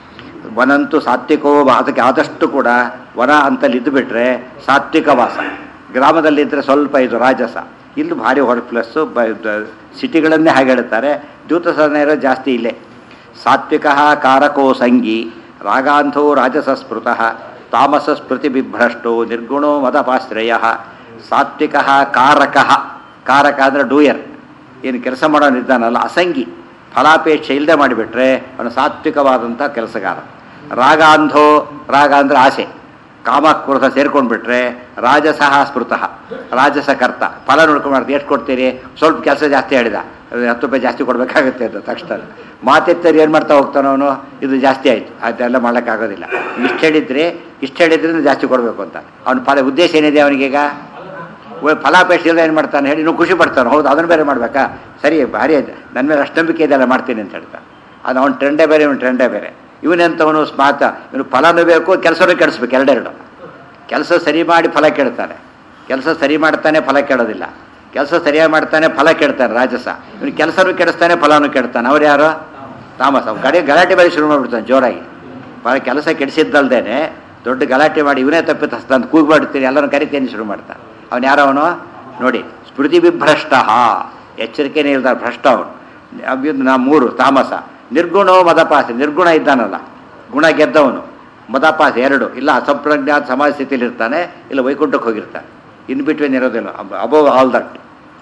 ವನಂತೂ ಸಾತ್ವಿಕೋ ವಾ- ಅದಕ್ಕೆ ಆದಷ್ಟು ಕೂಡ ವನ ಅಂತಲ್ಲಿ ಇದ್ದು ಬಿಟ್ರೆ ಸಾತ್ವಿಕ ವಾಸ ಗ್ರಾಮದಲ್ಲಿದ್ದರೆ ಸ್ವಲ್ಪ ಇದು ರಾಜಸ ಇಲ್ಲಿ ಭಾರಿ ಹೊರ ಪ್ಲಸ್ಸು ಬ ದ- ಸಿಟಿಗಳನ್ನೇ ಹಾಗೆ ಹೇಳ್ತಾರೆ ದ್ಯೂತ ಸಾಧನೆ ಇರೋ ಜಾಸ್ತಿ ಇಲ್ಲೇ ಸಾತ್ವಿಕ ಕಾರಕೋ ಸಂಗಿ ರಾಗಾಂಧೋ ರಾಜಸ ಸ್ಮೃತಃ ತಾಮಸ ಸ್ಮೃತಿ ಬಿಭ್ರಷ್ಟೋ ನಿರ್ಗುಣೋ ಮದಪಾಶ್ರಯ ಸಾತ್ವಿಕ ಕಾರಕ ಕಾರಕ ಅಂದರೆ ಡೂಯರ್ ಏನು ಕೆಲಸ ಮಾಡೋನಿದ್ದಾನಲ್ಲ ಅಸಂಗಿ ಫಲಾಪೇಕ್ಷೆ ಇಲ್ಲದೆ ಮಾಡಿಬಿಟ್ರೆ ಅವನು ಸಾತ್ವಿಕವಾದಂಥ ಕೆಲಸಗಾರ ರಾಗಾಂಧೋ ರಾಗ ಅಂದರೆ ಆಸೆ ಕಾಮಕ್ರೋಧ ಸೇರ್ಕೊಂಡ್ಬಿಟ್ರೆ ರಾಜಸಃ ಸ್ಮೃತಃ ರಾಜಸ ಕರ್ತ ಫಲ ನೋಡ್ಕೊಂಡು ಮಾಡ್ತೀವಿ ಎಷ್ಟು ಕೊಡ್ತೀರಿ ಸ್ವಲ್ಪ ಕೆಲಸ ಜಾಸ್ತಿ ಹೇಳಿದ ಅದು ಹತ್ತು ರೂಪಾಯಿ ಜಾಸ್ತಿ ಕೊಡಬೇಕಾಗುತ್ತೆ ಅಂತ ತಕ್ಷಣ ಮಾತೆತ್ತರಿ ಏನು ಮಾಡ್ತಾ ಹೋಗ್ತಾನೋ ಅವನು ಇದು ಜಾಸ್ತಿ ಆಯಿತು ಅದೆಲ್ಲ ಮಾಡೋಕ್ಕಾಗೋದಿಲ್ಲ ಇಷ್ಟು ಹೇಳಿದ್ರೆ ಇಷ್ಟು ಹೇಳಿದ್ರಿಂದ ಜಾಸ್ತಿ ಕೊಡಬೇಕು ಅಂತ ಅವನ ಫಲ ಉದ್ದೇಶ ಏನಿದೆ ಅವನಿಗೀಗ ಒಳ್ಳೆ ಫಲಾಪೇಕ್ಷೆ ಇಲ್ಲ ಏನು ಮಾಡ್ತಾನೆ ಹೇಳಿ ಇನ್ನೂ ಖುಷಿ ಪಡ್ತಾನೆ ಹೌದು ಅದನ್ನು ಬೇರೆ ಮಾಡಬೇಕಾ ಸರಿ ಭಾರಿ ಆಯ್ತು ನನ್ನ ಮೇಲೆ ಅಷ್ಟು ನಂಬಿಕೆ ಇದೆಲ್ಲ ಮಾಡ್ತೀನಿ ಅಂತ ಹೇಳ್ತಾನೆ ಅದು ಅವ್ನ ಟ್ರೆಂಡೇ ಬೇರೆ ಇವನು ಟ್ರೆಂಡೇ ಬೇರೆ ಇವನೆಂಥವನು ಸ್ಮಾರ್ತ ಇವನು ಫಲನೂ ಬೇಕು ಕೆಲಸನೂ ಕೆಡಿಸ್ಬೇಕು ಎರಡೆರಡು ಕೆಲಸ ಸರಿ ಮಾಡಿ ಫಲ ಕೆಡ್ತಾನೆ ಕೆಲಸ ಸರಿ ಮಾಡ್ತಾನೆ ಫಲ ಕೆಡೋದಿಲ್ಲ ಕೆಲಸ ಸರಿಯಾಗಿ ಮಾಡ್ತಾನೆ ಫಲ ಕೆಡ್ತಾನೆ ರಾಜಸ ಇವನು ಕೆಲಸನೂ ಕೆಡಿಸ್ತಾನೆ ಫಲನೂ ಕೆಡ್ತಾನೆ ಅವ್ರು ಯಾರು ತಾಮಸ ಅವ್ನು ಗಡಿ ಗಲಾಟೆ ಬೇರೆ ಶುರು ಮಾಡಿಬಿಡ್ತಾನೆ ಜೋರಾಗಿ ಭಾಳ ಕೆಲಸ ಕೆಡಿಸಿದ್ದಲ್ದೇನೆ ದೊಡ್ಡ ಗಲಾಟೆ ಮಾಡಿ ಇವನೇ ತಪ್ಪಿತ ಅಂತ ಕೂಗ್ಬಾಡ್ತೀನಿ ಎಲ್ಲರೂ ಕರಿತೇನೆ ಶುರು ಮಾಡ್ತಾನೆ ಅವನು ಯಾರವನು ನೋಡಿ ಸ್ಮೃತಿ ವಿಭ್ರಷ್ಟ ಎಚ್ಚರಿಕೆನೇ ಇಲ್ದ ಭ್ರಷ್ಟ ಅವನು ಅಭಿಯುದ್ ನಾ ಮೂರು ತಾಮಸ ನಿರ್ಗುಣೋ ಮದಪಾಸ ನಿರ್ಗುಣ ಇದ್ದಾನಲ್ಲ ಗುಣ ಗೆದ್ದವನು ಮದಪಾಸ ಎರಡು ಇಲ್ಲ ಅಸಂಪ್ರಜ್ಞಾತ ಸಮಾಜ ಸ್ಥಿತಿಯಲ್ಲಿ ಇರ್ತಾನೆ ಇಲ್ಲ ವೈಕುಂಠಕ್ಕೆ ಹೋಗಿರ್ತಾನೆ ಇನ್ ಬಿಟ್ವೀನ್ ಇರೋದಿಲ್ಲ ಅಬೌವ್ ಆಲ್ ದಟ್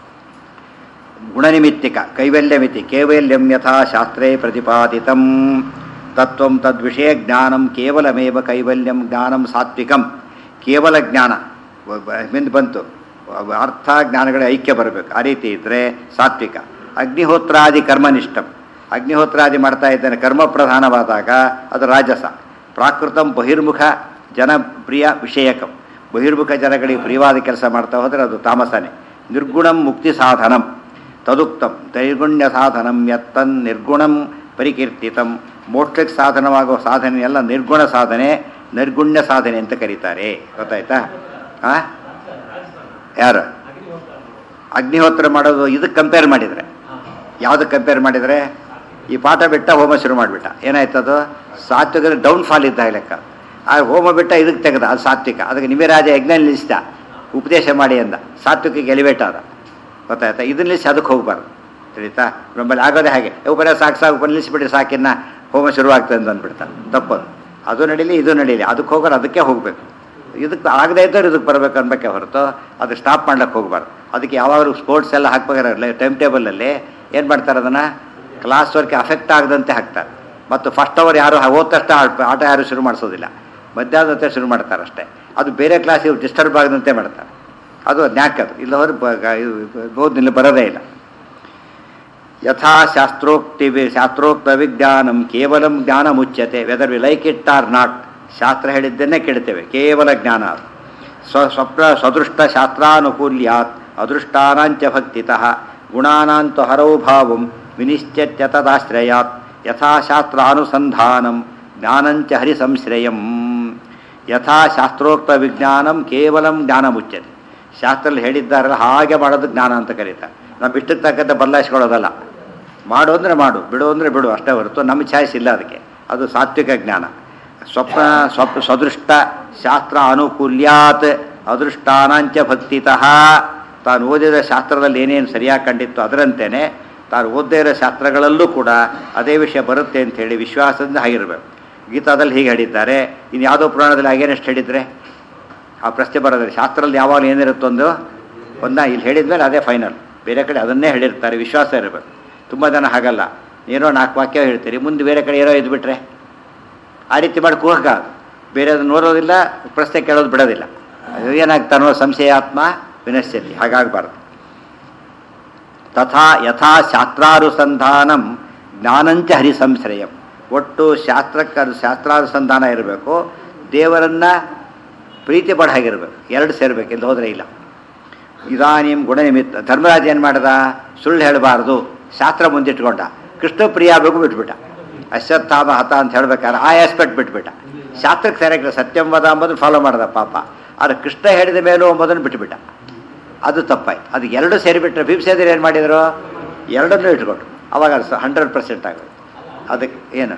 ಗುಣನಿಮಿತ್ತಿಕ ಕೈವಲ್ಯಮಿತಿ ಕೇವಲ್ಯಂ ಯಥಾ ಶಾಸ್ತ್ರೇ ಪ್ರತಿಪಾದಿತಂ ತತ್ವಂ ತದ್ವಿಷಯ ಜ್ಞಾನಂ ಕೇವಲಮೇವ ಕೈವಲ್ಯಂ ಜ್ಞಾನಂ ಸಾತ್ವಿಕಂ ಕೇವಲ ಜ್ಞಾನ ಮಿಂದು ಬಂತು ಅರ್ಥ ಜ್ಞಾನಗಳ ಐಕ್ಯ ಬರಬೇಕು ಆ ರೀತಿ ಇದ್ದರೆ ಸಾತ್ವಿಕ ಅಗ್ನಿಹೋತ್ರಾದಿ ಕರ್ಮನಿಷ್ಠಂ ಅಗ್ನಿಹೋತ್ರಾದಿ ಮಾಡ್ತಾ ಇದ್ದಾನೆ ಕರ್ಮ ಪ್ರಧಾನವಾದಾಗ ಅದು ರಾಜಸ ಪ್ರಾಕೃತಂ ಬಹಿರ್ಮುಖ ಜನಪ್ರಿಯ ವಿಷಯಕಂ ಬಹಿರ್ಮುಖ ಜನಗಳಿಗೆ ಪ್ರಿಯವಾದ ಕೆಲಸ ಮಾಡ್ತಾ ಹೋದರೆ ಅದು ತಾಮಸನೇ ನಿರ್ಗುಣಂ ಮುಕ್ತಿ ಸಾಧನಂ ತದುಕ್ತಂ ನೈರ್ಗುಣ್ಯ ಸಾಧನಂ ಯತ್ತನ್ ನಿರ್ಗುಣಂ ಪರಿಕೀರ್ತಿತಂ ಮೋಕ್ಷಕ್ಕೆ ಸಾಧನವಾಗುವ ಸಾಧನೆ ಎಲ್ಲ ನಿರ್ಗುಣ ಸಾಧನೆ ನಿರ್ಗುಣ್ಯ ಸಾಧನೆ ಅಂತ ಕರೀತಾರೆ ಗೊತ್ತಾಯ್ತಾ ಆ ಯಾರು ಅಗ್ನಿಹೋತ್ರ ಮಾಡೋದು ಇದಕ್ಕೆ ಕಂಪೇರ್ ಮಾಡಿದರೆ ಯಾವುದಕ್ಕೆ ಕಂಪೇರ್ ಮಾಡಿದರೆ ಈ ಪಾಠ ಬಿಟ್ಟ ಹೋಮ ಶುರು ಮಾಡಿಬಿಟ್ಟ ಏನಾಯ್ತದು ಸಾತ್ವಿಕ ಡೌನ್ ಫಾಲ್ ಇದ್ದ ಲೆಕ್ಕ ಆ ಹೋಮ ಬಿಟ್ಟ ಇದಕ್ಕೆ ತೆಗೆದ ಅದು ಸಾತ್ವಿಕ ಅದಕ್ಕೆ ನಿಮಿರಾಜ ಯಜ್ಞ ನಿಲ್ಲಿಸಿದ ಉಪದೇಶ ಮಾಡಿ ಅಂದ ಸಾತ್ವಿಕಿಗೆ ಎಲಿವೇಟ್ ಆದ ಗೊತ್ತಾಯ್ತಾ ಇದನ್ನ ನಿಲ್ಲಿಸಿ ಅದಕ್ಕೆ ಹೋಗ್ಬಾರ್ದು ತಿಳಿತಾ ನಮ್ಮಲ್ಲಿ ಆಗೋದೇ ಹಾಗೆ ಬರೀ ಸಾಕು ಸಾಕು ನಿಲ್ಲಿಸಿಬಿಟ್ರೆ ಸಾಕಿನ್ನ ಹೋಮ ಶುರುವಾಗ್ತದೆ ಅಂತ ಅಂದ್ಬಿಡ್ತಾನೆ ತಪ್ಪದು ಅದು ನಡೀಲಿ ಇದು ನಡೀಲಿ ಅದಕ್ಕೆ ಹೋಗೋರು ಅದಕ್ಕೆ ಹೋಗಬೇಕು ಇದಕ್ಕೆ ಆಗದೇ ಇದ್ದವ್ರು ಇದಕ್ಕೆ ಬರ್ಬೇಕು ಅನ್ಬೇಕೆ ಹೊರತು ಅದು ಸ್ಟಾಪ್ ಮಾಡ್ಲಿಕ್ಕೆ ಹೋಗ್ಬಾರ್ದು ಅದಕ್ಕೆ ಯಾವಾಗಲೂ ಸ್ಪೋರ್ಟ್ಸ್ ಎಲ್ಲ ಹಾಕ್ಬೇಕಾದ್ರೆ ಟೈಮ್ ಟೇಬಲಲ್ಲಿ ಏನು ಮಾಡ್ತಾರೆ ಅದನ್ನು ಕ್ಲಾಸ್ ವರ್ಕ್ ಅಫೆಕ್ಟ್ ಆಗದಂತೆ ಹಾಕ್ತಾರೆ ಮತ್ತು ಫಸ್ಟ್ ಅವರ್ ಯಾರು ಹೋದ ತಕ್ಷಣ ಆಟ- ಆಟ ಯಾರು ಶುರು ಮಾಡಿಸೋದಿಲ್ಲ ಮಧ್ಯಾಹ್ನದ ಹೊತ್ತೇ ಶುರು ಮಾಡ್ತಾರೆ ಅಷ್ಟೇ ಅದು ಬೇರೆ ಕ್ಲಾಸಿಗೆ ಡಿಸ್ಟರ್ಬ್ ಆಗದಂತೆ ಮಾಡ್ತಾರೆ ಅದು ನ್ಯಾಕ್ ಅದು ಇಲ್ಲ ಹೋದ್ರೆ ಓದಿನಲ್ಲಿ ಬರೋದೇ ಇಲ್ಲ ಯಥಾ ಶಾಸ್ತ್ರೋಕ್ತಿ ವಿ- ಶಾಸ್ತ್ರೋಕ್ತ ವಿಜ್ಞಾನಂ ಕೇವಲಂ ಜ್ಞಾನ ಮುಚ್ಚತೆ whether we like it are not ಶಾಸ್ತ್ರ ಹೇಳಿದ್ದನ್ನೇ ಕೆಡ್ತೇವೆ ಕೇವಲ ಜ್ಞಾನ ಅದು ಸ್ವ ಸ್ವಪ್ನ ಸ್ವದೃಷ್ಟ ಶಾಸ್ತ್ರಾನುಕೂಲ್ಯಾತ್ ಅದೃಷ್ಟಾನಾಂಚ ಭಕ್ತಿತಃ ಗುಣಾನಾಂತ ಹರೌ ಭಾವಂ ವಿನಿಶ್ಚತ್ಯತದಾಶ್ರಯಾತ್ ಯಥಾಶಾಸ್ತ್ರಾನುಸಂಧಾನಂ ಜ್ಞಾನಂಚ ಹರಿಸಂಶ್ರಯಂ ಯಥಾ ಶಾಸ್ತ್ರೋಕ್ತ ವಿಜ್ಞಾನಂ ಕೇವಲಂ ಜ್ಞಾನ ಮುಚ್ಚತೆ ಶಾಸ್ತ್ರದಲ್ಲಿ ಹೇಳಿದ್ದಾರಲ್ಲ ಹಾಗೆ ಮಾಡೋದು ಜ್ಞಾನ ಅಂತ ಕರೀತಾರೆ ನಾವು ಇಷ್ಟಕ್ಕೆ ತಕ್ಕಂತೆ ಬದಲಾಯಿಸ್ಕೊಳ್ಳೋದಲ್ಲ ಮಾಡು ಅಂದರೆ ಮಾಡು ಬಿಡು ಅಂದರೆ ಬಿಡು ಅಷ್ಟೇ ಹೊರತು ನಮ್ಮ ಚಾಯ್ಸ್ ಇಲ್ಲ ಅದಕ್ಕೆ ಅದು ಸಾತ್ವಿಕ ಜ್ಞಾನ ಸ್ವಪ್ನ ಸ್ವಪ್ ಸದೃಷ್ಟ ಶಾಸ್ತ್ರ ಅನುಕೂಲ್ಯಾತ್ ಅದೃಷ್ಟಾನಾಂಚ ಭಕ್ತಿತಃ ತಾನು ಓದಿದ ಶಾಸ್ತ್ರದಲ್ಲಿ ಏನೇನು ಸರಿಯಾಗಿ ಕಂಡಿತ್ತು ಅದರಂತೆಯೇ ತಾನು ಓದದೇ ಇರೋ ಶಾಸ್ತ್ರಗಳಲ್ಲೂ ಕೂಡ ಅದೇ ವಿಷಯ ಬರುತ್ತೆ ಅಂತ ಹೇಳಿ ವಿಶ್ವಾಸದಿಂದ ಆಗಿರಬೇಕು ಗೀತಾದಲ್ಲಿ ಹೀಗೆ ಹೇಳಿದ್ದಾರೆ ಇನ್ನು ಯಾವುದೋ ಪುರಾಣದಲ್ಲಿ ಹಾಗೇನಷ್ಟು ಹೇಳಿದರೆ ಆ ಪ್ರಶ್ನೆ ಬರೋದಿಲ್ಲ ಶಾಸ್ತ್ರದಲ್ಲಿ ಯಾವಾಗ ಏನಿರುತ್ತೊಂದು ಒಂದ ಇಲ್ಲಿ ಹೇಳಿದ್ಮೇಲೆ ಅದೇ ಫೈನಲ್ ಬೇರೆ ಕಡೆ ಅದನ್ನೇ ಹೇಳಿರ್ತಾರೆ ವಿಶ್ವಾಸ ಇರಬೇಕು ತುಂಬ ಜನ ಹಾಗಲ್ಲ ಏನೋ ನಾಲ್ಕು ವಾಕ್ಯ ಹೇಳ್ತೀರಿ ಮುಂದೆ ಬೇರೆ ಕಡೆ ಏನೋ ಇದ್ಬಿಟ್ರೆ ಆ ರೀತಿ ಮಾಡಿ ಕೂಹಕ ಬೇರೆ ಅದನ್ನು ನೋಡೋದಿಲ್ಲ ಪ್ರಶ್ನೆ ಕೇಳೋದು ಬಿಡೋದಿಲ್ಲ ಅದು ಏನಾಗ್ತಾನೋ ಸಂಶಯಾತ್ಮ ವಿನಶ್ಯತಿ ಹಾಗಾಗಬಾರ್ದು ತಥಾ ಯಥಾ ಶಾಸ್ತ್ರಾನುಸಂಧಾನಂ ಜ್ಞಾನಂಚ ಹರಿಸಂಶ್ರಯಂ ಒಟ್ಟು ಶಾಸ್ತ್ರಕ್ಕೆ ಅದು ಶಾಸ್ತ್ರಾನುಸಂಧಾನ ಇರಬೇಕು ದೇವರನ್ನ ಪ್ರೀತಿ ಪಡ ಹಾಗಿರ್ಬೇಕು ಎರಡು ಸೇರ್ಬೇಕು ಇಲ್ಲಿ ಹೋದರೆ ಇಲ್ಲ ಇದಾನಿಂ ಗುಣನಿಮಿತ್ತ ಧರ್ಮರಾಜ ಏನು ಮಾಡ್ದ ಸುಳ್ಳು ಹೇಳಬಾರ್ದು ಶಾಸ್ತ್ರ ಮುಂದಿಟ್ಕೊಂಡ ಕೃಷ್ಣ ಪ್ರಿಯ ಆಗಬೇಕು ಬಿಟ್ಬಿಟ್ಟ ಅಶ್ವತ್ಥಾಮ ಹತ ಅಂತ ಹೇಳ್ಬೇಕಾದ್ರೆ ಆ ಆಸ್ಪೆಕ್ಟ್ ಬಿಟ್ಬಿಟ್ಟ ಶಾಸ್ತ್ರಕ್ಕೆ ಸರಿಯಾಗಿಲ್ಲ ಸತ್ಯಂವದ ಅಂಬುದನ್ನು ಫಾಲೋ ಮಾಡ್ದ ಪಾಪ ಆದರೆ ಕೃಷ್ಣ ಹೇಳಿದ ಮೇಲೂ ಎಂಬುದನ್ನು ಬಿಟ್ಟುಬಿಟ್ಟ ಅದು ತಪ್ಪಾಯ್ತು ಅದು ಎರಡು ಸೇರಿಬಿಟ್ರೆ ಭೀಮಸೇದರು ಏನು ಮಾಡಿದರು ಎರಡನ್ನೂ ಇಟ್ಕೊಂಡ್ರು ಅವಾಗ ಹಂಡ್ರೆಡ್ ಪರ್ಸೆಂಟ್ ಆಗೋದು ಅದಕ್ಕೆ ಏನು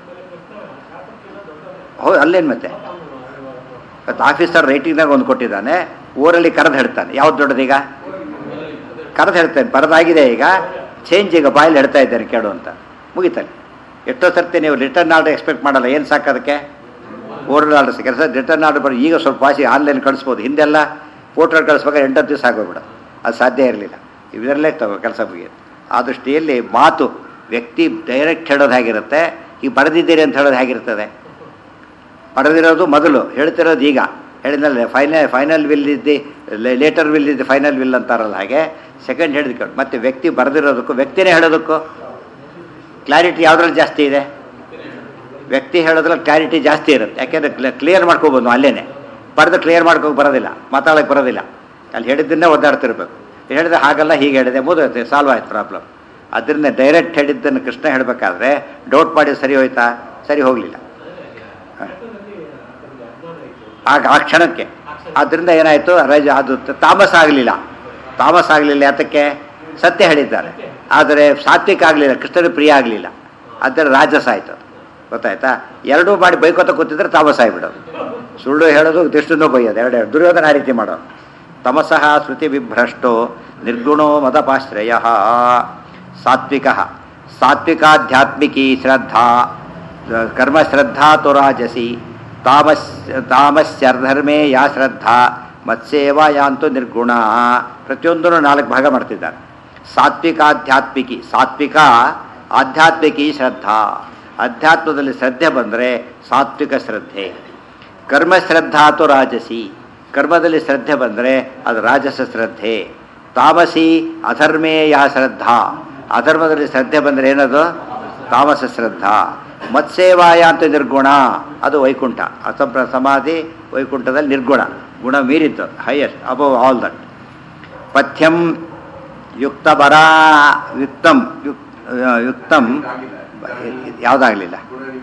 ಹೌದು ಅಲ್ಲೇನು ಮತ್ತೆ ಇವತ್ತು ಆಫೀಸರ್ ರೈಟಿಂಗ್ನಾಗ ಒಂದು ಕೊಟ್ಟಿದ್ದಾನೆ ಊರಲ್ಲಿ ಕರೆದು ಹೇಳ್ತಾನೆ ಯಾವ್ದು ದೊಡ್ಡದೀಗ ಕರೆದು ಹೇಳ್ತಾನೆ ಬರದಾಗಿದೆ ಈಗ ಚೇಂಜ್ ಈಗ ಬಾಯಲ್ಲಿ ಹೇಳ್ತಾ ಇದ್ದಾರೆ ಕೇಳು ಅಂತ ಮುಗಿತಾನೆ ಎಷ್ಟೋ ಸರ್ತಿ ನೀವು ರಿಟರ್ನ್ ಆರ್ಡರ್ ಎಕ್ಸ್ಪೆಕ್ಟ್ ಮಾಡಲ್ಲ ಏನು ಸಾಕು ಅದಕ್ಕೆ ಓರಲ್ ಆರ್ಡರ್ ಕೆಲಸ ರಿಟರ್ನ್ ಆರ್ಡರ್ ಬರೋ ಈಗ ಸ್ವಲ್ಪ ವಾಸಿ ಆನ್ಲೈನ್ ಕಳಿಸ್ಬೋದು ಹಿಂದೆಲ್ಲ ಪೋರ್ಟಲ್ ಕಳಿಸ್ಬೇಕಾದ್ರೆ ಎಂಟತ್ತು ದಿವಸ ಆಗೋಗ್ಬಿಡೋದು ಅದು ಸಾಧ್ಯ ಇರಲಿಲ್ಲ ಇದರಲ್ಲೇ ತಗೋ ಕೆಲಸ ಮುಗಿಯುತ್ತೆ ಆ ದೃಷ್ಟಿಯಲ್ಲಿ ಮಾತು ವ್ಯಕ್ತಿ ಡೈರೆಕ್ಟ್ ಹೇಳೋದು ಹೇಗಿರುತ್ತೆ ಈಗ ಬರೆದಿದ್ದೀರಿ ಅಂತ ಹೇಳೋದು ಹೇಗಿರ್ತದೆ ಬರೆದಿರೋದು ಮೊದಲು ಹೇಳ್ತಿರೋದು ಈಗ ಹೇಳಿದ್ಮೇಲೆ ಫೈನಲ್ ಫೈನಲ್ ವಿಲ್ ಇದ್ದಿ ಲೇಟರ್ ವಿಲ್ ಇದ್ದು ಫೈನಲ್ ವಿಲ್ ಅಂತಾರಲ್ಲ ಹಾಗೆ ಸೆಕೆಂಡ್ ಹೇಳಿದ್ಕೊಂಡು ಮತ್ತೆ ವ್ಯಕ್ತಿ ಬರೆದಿರೋದಕ್ಕೂ ವ್ಯಕ್ತಿನೇ ಹೇಳೋದಕ್ಕೂ ಕ್ಲಾರಿಟಿ ಯಾವುದ್ರಲ್ಲಿ ಜಾಸ್ತಿ ಇದೆ ವ್ಯಕ್ತಿ ಹೇಳೋದ್ರಲ್ಲಿ ಕ್ಲಾರಿಟಿ ಜಾಸ್ತಿ ಇರುತ್ತೆ ಯಾಕೆಂದರೆ ಕ್ಲಿಯರ್ ಮಾಡ್ಕೋಬೋದು ಅಲ್ಲೇನೆ ಬರೆದು ಕ್ಲಿಯರ್ ಮಾಡ್ಕೋಕೆ ಬರೋದಿಲ್ಲ ಮಾತಾಡೋಕ್ಕೆ ಬರೋದಿಲ್ಲ ಅಲ್ಲಿ ಹೇಳಿದ್ದನ್ನೇ ಒದ್ದಾಡ್ತಿರ್ಬೇಕು ಹೇಳಿದ್ರೆ ಹಾಗಲ್ಲ ಹೀಗೆ ಹೇಳಿದೆ ಮುಗಿದೈತೆ ಸಾಲ್ವ್ ಆಯ್ತು ಪ್ರಾಬ್ಲಮ್ ಅದರಿಂದ ಡೈರೆಕ್ಟ್ ಹೇಳಿದ್ದನ್ನು ಕೃಷ್ಣ ಹೇಳಬೇಕಾದ್ರೆ ಡೌಟ್ ಮಾಡಿ ಸರಿ ಹೋಯ್ತಾ ಸರಿ ಹೋಗಲಿಲ್ಲ ಆಗ ಆ ಕ್ಷಣಕ್ಕೆ ಆದ್ದರಿಂದ ಏನಾಯಿತು ರಜ ಅದು ತ- ತಾಮಸ ಆಗಲಿಲ್ಲ ತಾಮಸ ಆಗಲಿಲ್ಲ ಯಾತಕ್ಕೆ ಸತ್ಯ ಹೇಳಿದ್ದಾರೆ ಆದರೆ ಸಾತ್ವಿಕ ಆಗಲಿಲ್ಲ ಕೃಷ್ಣನ ಪ್ರಿಯ ಆಗಲಿಲ್ಲ ಅದರ ರಾಜಸ ಆಯ್ತು ಅದು. ಗೊತ್ತಾಯ್ತಾ ಎರಡೂ ಮಾಡಿ ಬೈಕೋತ ಕೂತಿದ್ರೆ ತಾಮಸ ಆಗಿಬಿಡೋದು ಸುಳ್ಳು ಹೇಳೋದು ದಿಷ್ಟನ್ನು ಬೈಯೋದು ಎರಡೇ ದುರ್ಯೋಧನ ಆ ರೀತಿ ಮಾಡೋದು ತಮಸಃ ಶ್ರುತಿ ವಿಭ್ರಷ್ಟೋ ನಿರ್ಗುಣೋ ಮದಪಾಶ್ರಯ ಸಾತ್ವಿಕ ಸಾತ್ವಿಕಾಧ್ಯಾತ್ಮಿಕಿ ಶ್ರದ್ಧಾ ಕರ್ಮಶ್ರದ್ಧಾ ತು ರಾಜಸಿ ತಾಮಸ್ ತಾಮಸ್ಯರ್ಧರ್ಮೇ ಯಾ ಶ್ರದ್ಧಾ ಮತ್ಸೇವಾ ಯಾಂತು ನಿರ್ಗುಣ ಪ್ರತಿಯೊಂದನ್ನು ನಾಲ್ಕು ಭಾಗ ಮಾಡ್ತಿದ್ದಾರೆ ಸಾತ್ವಿಕಾಧ್ಯಾತ್ಮಿಕಿ ಸಾತ್ವಿಕ ಆಧ್ಯಾತ್ಮಿಕಿ ಶ್ರದ್ಧಾ ಅಧ್ಯಾತ್ಮದಲ್ಲಿ ಶ್ರದ್ಧೆ ಬಂದರೆ ಸಾತ್ವಿಕ ಶ್ರದ್ಧೆ ಕರ್ಮಶ್ರದ್ಧಾ ತು ರಾಜಸಿ ಕರ್ಮದಲ್ಲಿ ಶ್ರದ್ಧೆ ಬಂದರೆ ಅದು ರಾಜಸ ಶ್ರದ್ಧೆ ತಾಮಸಿ ಅಧರ್ಮೇ ಯಾ ಶ್ರದ್ಧಾ ಅಧರ್ಮದಲ್ಲಿ ಶ್ರದ್ಧೆ ಬಂದರೆ ಏನದು ತಾಮಸ ಶ್ರದ್ಧಾ ಮತ್ಸೇವಾಯ ಅಂತ ನಿರ್ಗುಣ ಅದು ವೈಕುಂಠ ಅಸಂಪ್ರ ಸಮಾಧಿ ವೈಕುಂಠದಲ್ಲಿ ನಿರ್ಗುಣ ಗುಣ ಮೀರಿದ್ದು ಹೈಯೆಸ್ಟ್ ಅಬವ್ ಆಲ್ ದಟ್ ಪಥ್ಯಂ ಯುಕ್ತಬರ ಯುಕ್ತಂ ಯುಕ್ ಯುಕ್ತಂ ಯಾವುದಾಗಲಿಲ್ಲ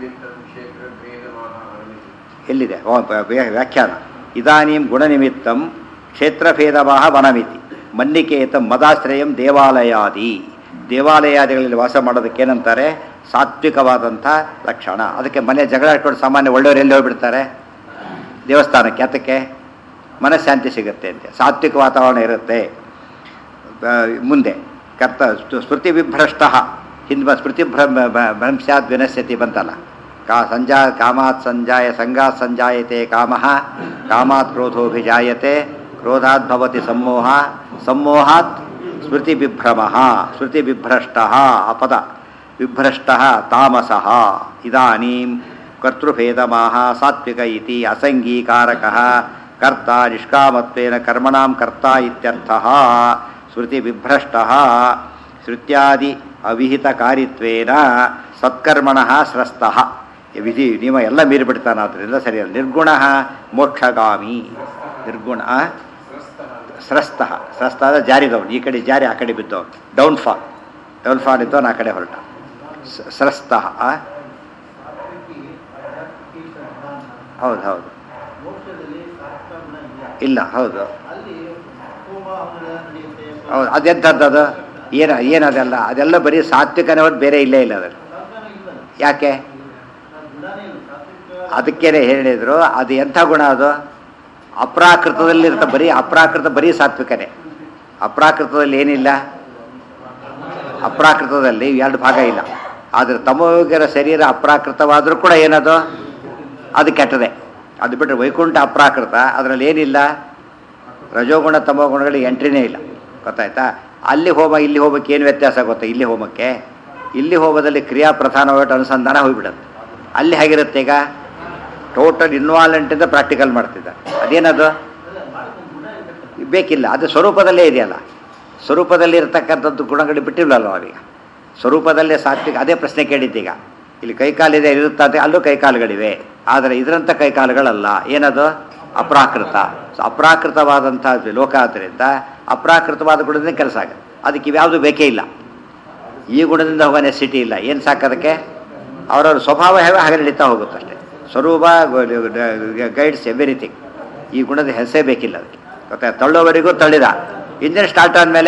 ಎಲ್ಲಿದೆ ಓ, ಪ- ವ್ಯಾ- ವ್ಯಾಖ್ಯಾನ ಇದಾನೀಂ ಗುಣನಿಮಿತ್ತಂ ಕ್ಷೇತ್ರಭೇದವಾಹ ವನಮಿತಿ ಮನ್ನಿಕೇತ ಮದಾಶ್ರಯಂ ದೇವಾಲಯಾದಿ ದೇವಾಲಯಾದಿಗಳಲ್ಲಿ ವಾಸ ಮಾಡೋದಕ್ಕೆ ಏನಂತಾರೆ ಸಾತ್ವಿಕವಾದಂಥ ಲಕ್ಷಣ ಅದಕ್ಕೆ ಮನೆ ಜಗಳ ಇಟ್ಕೊಂಡು ಸಾಮಾನ್ಯ ಒಳ್ಳೆಯವರು ಎಲ್ಲಿ ಹೋಗ್ಬಿಡ್ತಾರೆ ದೇವಸ್ಥಾನಕ್ಕೆ ಅದಕ್ಕೆ ಮನಃಶಾಂತಿ ಸಿಗುತ್ತೆ ಅಂತೆ ಸಾತ್ವಿಕ ವಾತಾವರಣ ಇರುತ್ತೆ ಆ, ಮುಂದೆ ಕರ್ತ ಸ್ತು- ಸ್ಮೃತಿ ವಿಭ್ರಷ್ಟ ಹಿಂದೆ ಸ್ಮೃತಿ ಭ್ರಮ ಭ್ರಂಶ್ಯಾತ್ ವಿನಶ್ಯತಿ ಬಂತಲ್ಲ ಕಾ ಸಂಜಾ ಕಾಮಾತ್ ಸಂಜಾಯ ಸಂಗಾತ್ ಸಂಜಾಯತೆ ಕಾಮಃ ಕಾಮಾತ್ ಕ್ರೋಧೋಭಿಜಾಯತೆ ಕ್ರೋಧಾತ್ ಭವತಿ ಸಮ್ಮೋಹ ಸಮ್ಮೋಹಾತ್ ಸ್ಮೃತಿ ವಿಭ್ರಮ ಸ್ಮೃತಿ ವಿಭ್ರಷ್ಟ ಆ ಪದ ವಿಭ್ರಷ್ಟ ತಾಮಸಃ ಇದಾನೀಂ ಕರ್ತೃಭೇದಮಾಹ ಸಾತ್ವಿಕ ಇತಿ ಅಸಂಗೀಕಾರಕ ಕರ್ತ ನಿಷ್ಕಾಮತ್ವೇನ ಕರ್ಮಣಾಂ ಕರ್ತ ಇತ್ಯರ್ಥಃ ಸ್ಮೃತಿ ವಿಭ್ರಷ್ಟ ಶ್ರುತ್ಯಾದಿ ಅವಿಹಿತಕಾರಿತ್ವೇನ ಸತ್ಕರ್ಮಣ ಸ್ರಸ್ತಃ ಈ ವಿಧಿ ನಿಯಮ ಎಲ್ಲ ಮೀರಿಬಿಡ್ತಾನೆ ಆದ್ದರಿಂದ ಸರಿಯಲ್ಲ ನಿರ್ಗುಣ ಮೋಕ್ಷಗಾಮಿ ನಿರ್ಗುಣ ಸ್ರಸ್ತ ಸ್ರಸ್ತ ಅಂದರೆ ಜಾರಿದವನು ಈ ಕಡೆ ಜಾರಿ ಆ ಕಡೆ ಬಿದ್ದವನು ಡೌನ್ ಫಾಲ್ ಡೌನ್ ಫಾಲ್ ಇದ್ದವನು ಆ ಕಡೆ ಹೊರಟ ಸ- ಸ್ರಸ್ತ ಹೌದು ಹೌದು ಇಲ್ಲ ಹೌದು ಹೌದು ಅದೆಂಥದ್ದು ಅದು ಏನು ಏನದೆಲ್ಲ ಅದೆಲ್ಲ ಬರೀ ಸಾತ್ವಿಕನೇ ಹೊರತು ಬೇರೆ ಇಲ್ಲೇ ಇಲ್ಲ ಅದ್ರಲ್ಲಿ ಯಾಕೆ ಅದಕ್ಕೇನೆ ಹೇಳಿದ್ರು ಅದು ಎಂಥ ಗುಣ ಅದು ಅಪ್ರಾಕೃತದಲ್ಲಿರ್ತ ಬರೀ ಅಪ್ರಾಕೃತ ಬರೀ ಸಾತ್ವಿಕನೇ ಅಪ್ರಾಕೃತದಲ್ಲಿ ಏನಿಲ್ಲ ಅಪ್ರಾಕೃತದಲ್ಲಿ ಎರಡು ಭಾಗ ಇಲ್ಲ ಆದರೆ ತಮೋಗರ ಶರೀರ ಅಪ್ರಾಕೃತವಾದರೂ ಕೂಡ ಏನದು ಅದು ಕೆಟ್ಟದೆ ಅದು ಬಿಟ್ಟರೆ ವೈಕುಂಠ ಅಪ್ರಾಕೃತ ಅದರಲ್ಲಿ ಏನಿಲ್ಲ ರಜೋಗುಣ ತಮೋಗುಣಗಳಿಗೆ ಎಂಟ್ರಿನೇ ಇಲ್ಲ ಗೊತ್ತಾಯ್ತಾ ಅಲ್ಲಿ ಹೋಮ ಇಲ್ಲಿ ಹೋಮಕ್ಕೆ ಏನು ವ್ಯತ್ಯಾಸ ಗೊತ್ತಾ ಇಲ್ಲಿ ಹೋಮಕ್ಕೆ ಇಲ್ಲಿ ಹೋಮದಲ್ಲಿ ಕ್ರಿಯಾ ಪ್ರಧಾನವಾದ ಅನುಸಂಧಾನ ಹೋಗ್ಬಿಡುತ್ತೆ ಅಲ್ಲಿ ಹೇಗಿರುತ್ತೆ ಈಗ ಟೋಟಲ್ ಇನ್ವಾಲ್ವೆಂಟಿಂದ ಪ್ರಾಕ್ಟಿಕಲ್ ಮಾಡ್ತಿದ್ದಾರೆ ಅದೇನದು ಬೇಕಿಲ್ಲ ಅದು ಸ್ವರೂಪದಲ್ಲೇ ಇದೆಯಲ್ಲ ಸ್ವರೂಪದಲ್ಲಿ ಇರತಕ್ಕಂಥದ್ದು ಗುಣಗಳು ಬಿಟ್ಟಿಲ್ಲಲ್ಲ ಅವರಿಗೆ ಸ್ವರೂಪದಲ್ಲೇ ಸಾತ್ವಿಕ ಅದೇ ಪ್ರಶ್ನೆ ಕೇಳಿದ್ದೀಗ ಇಲ್ಲಿ ಕೈಕಾಲಿದೆ ಇರುತ್ತದೆ ಅಲ್ಲೂ ಕೈಕಾಲುಗಳಿವೆ ಆದರೆ ಇದರಂಥ ಕೈಕಾಲುಗಳಲ್ಲ ಏನದು ಅಪ್ರಾಕೃತ ಸೊ ಅಪ್ರಾಕೃತವಾದಂಥ ಲೋಕ ಆದ್ದರಿಂದ ಅಪ್ರಾಕೃತವಾದ ಗುಣದಿಂದ ಕೆಲಸ ಆಗುತ್ತೆ ಅದಕ್ಕೆ ಇವ್ಯಾವುದು ಬೇಕೇ ಇಲ್ಲ ಈ ಗುಣದಿಂದ ಹೋಗೋ ನೆಸಿಟಿ ಇಲ್ಲ ಏನು ಸಾಕೋದಕ್ಕೆ ಅವರವ್ರ ಸ್ವಭಾವ ಹೇಗೆ ಹಾಗೆ ನಡೀತಾ ಹೋಗುತ್ತಷ್ಟೇ ಸ್ವರೂಪ ಗೈಡ್ಸ್ ಎವ್ರಿಥಿಂಗ್ ಈ ಗುಣದ ಹೆಸರೇ ಬೇಕಿಲ್ಲ ಅದಕ್ಕೆ ಗೊತ್ತಾ ತಳ್ಳೋವರೆಗೂ ತಳ್ಳಿದ ಇಂಜಿನ್ ಸ್ಟಾರ್ಟ್ ಆದಮೇಲೆ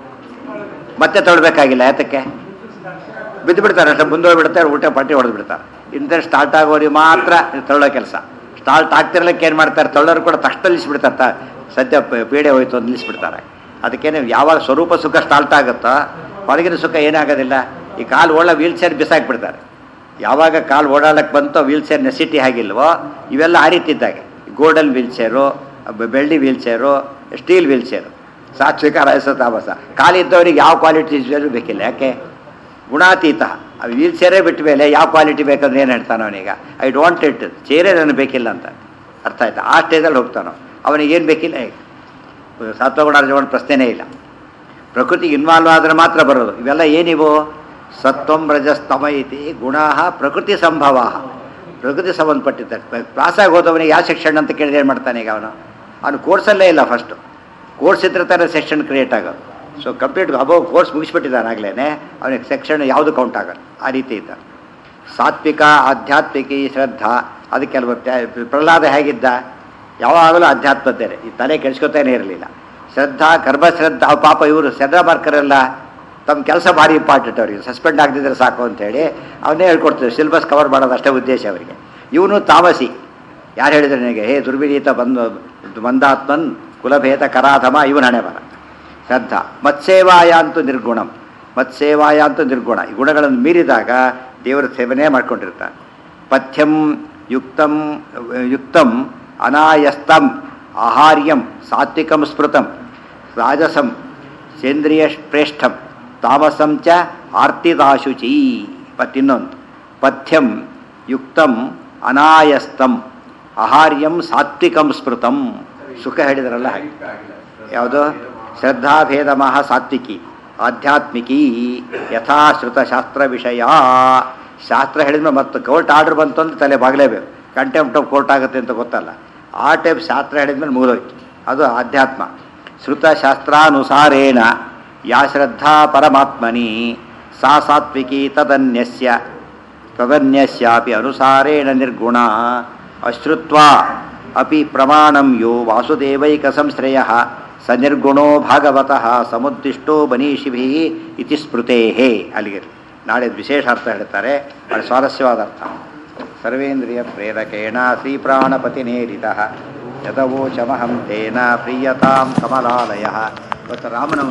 ಮತ್ತೆ ತಳ್ಳಬೇಕಾಗಿಲ್ಲ ಯಾತಕ್ಕೆ ಬಿದ್ದು ಬಿಡ್ತಾರೆ ಅಷ್ಟೇ ಮುಂದೆ ಹೋಗ್ಬಿಡ್ತಾರೆ ಊಟ ಪಟ್ಟಿ ಹೊಡೆದು ಬಿಡ್ತಾರೆ ಇಂಜಿನ್ ಸ್ಟಾರ್ಟ್ ಆಗೋರಿಗೆ ಮಾತ್ರ ತಳ್ಳೋ ಕೆಲಸ ಸ್ಟಾರ್ಟ್ ಆಗ್ತಿರ್ಲಿಕ್ಕೆ ಏನು ಮಾಡ್ತಾರೆ ತಳ್ಳೋರು ಕೂಡ ತಕ್ಷಣ ನಿಲ್ಲಿಸ್ಬಿಡ್ತಾರೆ ತ- ಸದ್ಯ ಪ- ಪೀಡೆ ಹೋಯ್ತು ಅಂತ ನಿಲ್ಲಿಸ್ಬಿಡ್ತಾರೆ ಅದಕ್ಕೇನೆ ಯಾವಾಗ ಸ್ವರೂಪ ಸುಖ ಸ್ಟಾರ್ಟ್ ಆಗುತ್ತೋ ಹೊರಗಿನ ಸುಖ ಏನಾಗೋದಿಲ್ಲ ಈ ಕಾಲು ಓಡ ವೀಲ್ ಚೇರ್ ಬಿಸಾಕ್ಬಿಡ್ತಾರೆ ಯಾವಾಗ ಕಾಲು ಓಡಾಡಕ್ಕೆ ಬಂತೋ ವೀಲ್ ಚೇರ್ ನೆಸಿಟಿ ಆಗಿಲ್ವೋ ಇವೆಲ್ಲ ಆ ರೀತಿ ಇದ್ದಾಗೆ ಗೋಲ್ಡನ್ ವೀಲ್ ಚೇರು ಬ- ಬೆಳ್ಳಿ wheelchair steel wheelchair ಸಾತ್ವಿಕ ರಹಸ್ಯ ತಾಮಸ ಕಾಲಿದ್ದವ್ರಿಗೆ ಯಾವ ಕ್ವಾಲಿಟಿ ಬೇಕಿಲ್ಲ ಯಾಕೆ ಗುಣಾತೀತ ಅದು ವೀಲ್ ಚೇರೇ ಬಿಟ್ಟ ಮೇಲೆ ಯಾವ ಕ್ವಾಲಿಟಿ ಬೇಕಂದ್ರೆ ಏನು ಹೇಳ್ತಾನೆ ಅವನೀಗ ಐ ಡೋಂಟ್ ಇಟ್ ಚೇರೇ ನನಗೆ ಬೇಕಿಲ್ಲ ಅಂತ ಅರ್ಥ ಆಯ್ತಾ ಆ ಸ್ಟೇಜಲ್ಲಿ ಹೋಗ್ತಾನೋ ಅವನಿಗೆ ಏನು ಬೇಕಿಲ್ಲ ಸತ್ವಗುಣ ರಜಗುಣ ಪ್ರಶ್ನೆನೇ ಇಲ್ಲ ಪ್ರಕೃತಿಗೆ ಇನ್ವಾಲ್ವ್ ಆದರೆ ಮಾತ್ರ ಬರೋದು ಇವೆಲ್ಲ ಏನಿವು ಸತ್ವಂ ರಜಸ್ತಮ ಇತಿ ಗುಣ ಪ್ರಕೃತಿ ಸಂಭವ ಪ್ರಕೃತಿ ಸಂಬಂಧಪಟ್ಟಿದ್ದ ಕ್ಲಾಸಾಗಿ ಹೋದವನಿಗೆ ಯಾವ ಸೆಕ್ಷನ್ ಅಂತ ಕೇಳಿದ್ರೆ ಏನು ಮಾಡ್ತಾನೆ ಈಗ ಅವನು ಅವನು ಕೋರ್ಸಲ್ಲೇ ಇಲ್ಲ ಫಸ್ಟು ಕೋರ್ಸ್ ಇದ್ರೆ ತಾನೇ ಸೆಕ್ಷನ್ ಕ್ರಿಯೇಟ್ ಆಗೋದು ಸೊ ಕಂಪ್ಲೀಟ್ ಅಬೌವ್ ಕೋರ್ಸ್ ಮುಗಿಸ್ಬಿಟ್ಟಿದ್ದಾನೆ ಆಗ್ಲೇ ಅವನಿಗೆ ಸೆಕ್ಷನ್ ಯಾವುದು ಕೌಂಟ್ ಆಗಲ್ಲ ಆ ರೀತಿ ಇದ್ದ ಸಾತ್ವಿಕ ಆಧ್ಯಾತ್ಮಿಕಿ ಶ್ರದ್ಧಾ ಅದಕ್ಕೆ ಕೆಲವು ತ್ಯ- ಪ್ರಹ್ಲಾದ ಹೇಗಿದ್ದ ಯಾವಾಗಲೂ ಅಧ್ಯಾತ್ಮದ್ದೇನೆ ಈ ತಲೆ ಕೆಡಿಸ್ಕೊತಾನೆ ಇರಲಿಲ್ಲ ಶ್ರದ್ಧಾ ಗರ್ಭಶ್ರದ್ಧಾ ಅವ್ ಪಾಪ ಇವರು ಶ್ರದ್ಧಾ ಮಾರ್ಕರೆಲ್ಲ ತಮ್ಮ ಕೆಲಸ ಭಾರಿ ಇಂಪಾರ್ಟೆಂಟ್ ಅವರಿಗೆ ಸಸ್ಪೆಂಡ್ ಆಗದಿದ್ರೆ ಸಾಕು ಅಂತೇಳಿ ಅವನ್ನೇ ಹೇಳ್ಕೊಡ್ತಾರೆ ಸಿಲೆಬಸ್ ಕವರ್ ಮಾಡೋದು ಅಷ್ಟೇ ಉದ್ದೇಶ ಅವರಿಗೆ ಇವನು ತಾಮಸಿ ಯಾರು ಹೇಳಿದ್ರು ನನಗೆ ಹೇ ದುರ್ವಿನೀತ ಬಂದು ಮಂದಾತ್ಮನ್ ಕುಲಭೇದ ಕರಾಧಮ ಇವನ ಹಣೆ ಬರ ಶ್ರದ್ಧಾ ಮತ್ಸೇವಾಯ ಅಂತೂ ನಿರ್ಗುಣಂ ಮತ್ಸೇವಾಯ ಅಂತೂ ನಿರ್ಗುಣ ಈ ಗುಣಗಳನ್ನು ಮೀರಿದಾಗ ದೇವರ ಸೇವನೆ ಮಾಡ್ಕೊಂಡಿರ್ತಾನೆ ಪಥ್ಯಂ ಯುಕ್ತಂ ಯುಕ್ತಂ ಅನಾಯಸ್ತಂ ಆಹಾರ್ಯಂ ಸಾತ್ವಿಕಂ ಸ್ಮೃತಂ ರಾಜಸಂ ಸೇಂದ್ರಿಯ ಪ್ರೇಷ್ಠಂ ತಾಮಸಂ ಚ ಆರ್ತಿದಾಶುಚಿ ಮತ್ತಿನ್ನೊಂದು ಪಥ್ಯಂ ಯುಕ್ತಂ ಅನಾಯಸ್ತಂ ಆಹಾರ್ಯಂ ಸಾತ್ವಿಕಂ ಸ್ಮೃತಂ ಸುಖ ಹೇಳಿದ್ರಲ್ಲ ಹಾಗೆ ಯಾವುದು ಶ್ರದ್ಧಾಭೇದ ಮಹ ಸಾತ್ವಿಕಿ ಆಧ್ಯಾತ್ಮಿಕಿ ಯಥಾಶ್ರುತ ಶಾಸ್ತ್ರ ವಿಷಯ ಶಾಸ್ತ್ರ ಹೇಳಿದ್ಮೇಲೆ ಮತ್ತೆ ಕೋರ್ಟ್ ಆರ್ಡರ್ ಬಂತು ಅಂತ ತಲೆ ಬಾಗಲೇಬೇಕು ಕಂಟೆಂಪ್ಟ್ ಆಫ್ ಕೋರ್ಟ್ ಆಗುತ್ತೆ ಅಂತ ಗೊತ್ತಲ್ಲ ಆ ಟೈಪ್ ಶಾಸ್ತ್ರ ಹೇಳಿದ್ಮೇಲೆ ಮುಗಿದೋಯ್ತು ಅದು ಆಧ್ಯಾತ್ಮ ಶ್ರುತ ಶಾಸ್ತ್ರಾನುಸಾರೇಣ ಯಾ ಶ್ರದ್ಧಾ ಪರಮಾತ್ಮನಿ ಸಾ ಸಾತ್ವಿಕಿ ತದನ್ಯಸ್ಯ ತದನ್ಯಸ್ಯಾಪಿ ಅನುಸಾರೇಣ ನಿರ್ಗುಣ ಅಶ್ರುತ್ವ ಅಪಿ ಪ್ರಮಾಣಂ ಯೋ ವಾಸುದೇವೈಕ ಸಂಶ್ರಯ ಸ ನಿರ್ಗುಣೋ ಭಾಗವತಃ ಸಮುದ್ದಿಷ್ಟೋ ಬನೀಷಿಭಿ ಇತಿ ಸ್ಮೃತೇಹೇ ಅಲ್ಲಿಗೆ ನಾಳೆ ವಿಶೇಷ ಅರ್ಥ ಹೇಳ್ತಾರೆ ಭಾಳ ಸ್ವಾರಸ್ಯವಾದ ಅರ್ಥ ಸರ್ವೇಂದ್ರಿಯ ಪ್ರೇರಕೇಣ ಶ್ರೀಪ್ರಾಣಪತಿನೇರಿತ ಯದವೋಚಮಹಂ ತೇನ ಪ್ರೀಯತಾಂ ಕಮಲಾಲಯ ಇವತ್ತು ರಾಮನ